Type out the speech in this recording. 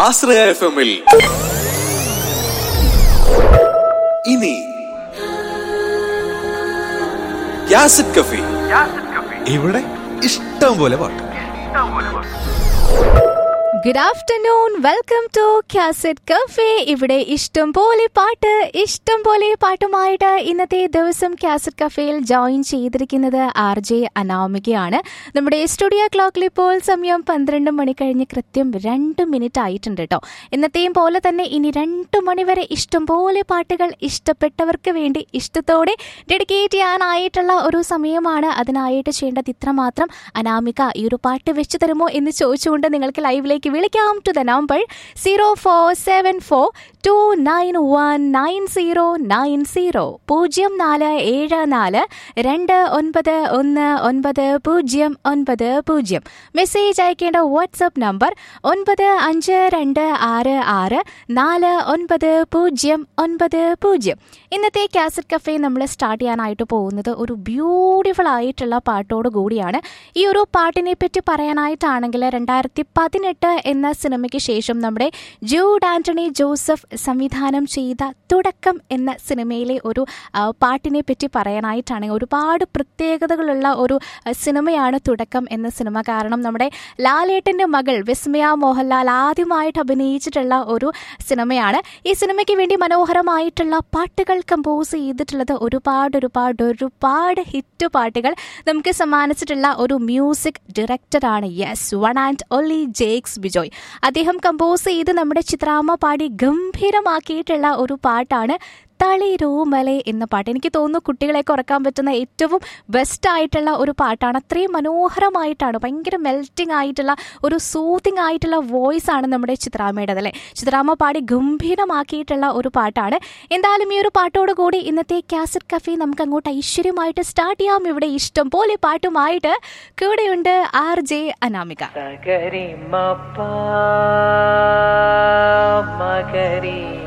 ആശ്രയ F എമ്മിൽ ഇനി യാസിഡ് കഫി ഇവിടെ ഇഷ്ടം പോലെ പാട്ട് good afternoon welcome to cassette cafe ഇവിടെ ഇഷ്ടം പോലെ പാട്ട് ഇഷ്ടം പോലെ പാട്ടുമായിട്ട് ഇന്നത്തെ ദിവസം കാസറ്റ് കഫേയിൽ ജോയിൻ ചെയ്തിരിക്കുന്നത് ആർ ജെ അനാമികയാണ് നമ്മുടെ സ്റ്റുഡിയോ ക്ലോക്കിൽ ഇപ്പോൾ സമയം പന്ത്രണ്ട് മണി കഴിഞ്ഞ് കൃത്യം രണ്ട് മിനിറ്റ് ആയിട്ടുണ്ട് കേട്ടോ ഇന്നത്തെയും പോലെ തന്നെ ഇനി രണ്ട് മണി വരെ ഇഷ്ടം പോലെ പാട്ടുകൾ ഇഷ്ടപ്പെട്ടവർക്ക് വേണ്ടി ഇഷ്ടത്തോടെ ഡെഡിക്കേറ്റ് ചെയ്യാനായിട്ടുള്ള ഒരു സമയമാണ് അതിനായിട്ട് ചെയ്യേണ്ടത് ഇത്രമാത്രം അനാമിക ഈ ഒരു പാട്ട് വെച്ച് തരുമോ എന്ന് ചോദിച്ചുകൊണ്ട് നിങ്ങൾക്ക് ലൈവിലേക്ക് വിളിക്കാം to the number zero four seven four two nine one nine zero nine zero പൂജ്യം നാല് ഏഴ് നാല് രണ്ട് ഒൻപത് ഒന്ന് ഒൻപത് പൂജ്യം ഒൻപത് പൂജ്യം മെസ്സേജ് അയക്കേണ്ട വാട്സപ്പ് നമ്പർ ഒൻപത് അഞ്ച് രണ്ട് ആറ് ആറ് നാല് ഒൻപത് പൂജ്യം ഒൻപത് പൂജ്യം ഇന്നത്തെ കാസറ്റ് കഫേ നമ്മൾ സ്റ്റാർട്ട് ചെയ്യാനായിട്ട് പോകുന്നത് ഒരു ബ്യൂട്ടിഫുൾ ആയിട്ടുള്ള പാട്ടോട് കൂടിയാണ് ഈ ഒരു പാട്ടിനെ പറ്റി പറയാനായിട്ടാണെങ്കിൽ രണ്ടായിരത്തി പതിനെട്ട് എന്ന സിനിമയ്ക്ക് ശേഷം നമ്മുടെ ജൂഡ് ആന്റണി ജോസഫ് സംവിധാനം ചെയ്ത തുടക്കം എന്ന സിനിമയിലെ ഒരു ആ, പാട്ടിനെ പറ്റി പറയാനായിട്ടാണെങ്കിൽ ഒരുപാട് പ്രത്യേകതകളുള്ള ഒരു ആ, സിനിമയാണ് തുടക്കം എന്ന സിനിമ കാരണം നമ്മുടെ ലാലേട്ടൻ്റെ മകൾ വിസ്മയ മോഹൻലാൽ ആദ്യമായിട്ട് അഭിനയിച്ചിട്ടുള്ള ഒരു സിനിമയാണ് ഈ സിനിമയ്ക്ക് വേണ്ടി മനോഹരമായിട്ടുള്ള പാട്ടുകൾ കമ്പോസ് ചെയ്തിട്ടുള്ളത് ഒരുപാട് ഒരുപാട് ഒരുപാട് ഹിറ്റ് പാട്ടുകൾ നമുക്ക് സമ്മാനിച്ചിട്ടുള്ള ഒരു മ്യൂസിക് ഡയറക്ടറാണ് yes one and only Jakes Bijoy അദ്ദേഹം കമ്പോസ് ചെയ്ത് നമ്മുടെ ചിത്രാമ്മ പാടി ഗംഭീരമാക്കിയിട്ടുള്ള ഒരു പാട്ടാണ് തളിരൂമലെ എന്ന പാട്ട് എനിക്ക് തോന്നുന്നു കുട്ടികളെയൊക്കെ ഉറക്കാൻ പറ്റുന്ന ഏറ്റവും ബെസ്റ്റ് ആയിട്ടുള്ള ഒരു പാട്ടാണ് അത്രയും മനോഹരമായിട്ടാണ് ഭയങ്കര മെൽറ്റിംഗ് ആയിട്ടുള്ള ഒരു സൂത്തിങ് ആയിട്ടുള്ള വോയിസ് ആണ് നമ്മുടെ ചിത്രാമ്മയുടേത് അല്ലേ ചിത്രാമ്മ പാടി ഗംഭീരമാക്കിയിട്ടുള്ള ഒരു പാട്ടാണ് എന്തായാലും ഈ ഒരു പാട്ടോട് കൂടി ഇന്നത്തെ കാസറ്റ് കഫേ നമുക്ക് അങ്ങോട്ട് ഐശ്വര്യമായിട്ട് സ്റ്റാർട്ട് ചെയ്യാം ഇവിടെ ഇഷ്ടം പോലെ പാട്ടുമായിട്ട് കൂടെയുണ്ട് ആർ ജെ അനാമിക സഗരി മപ്പ മഗരി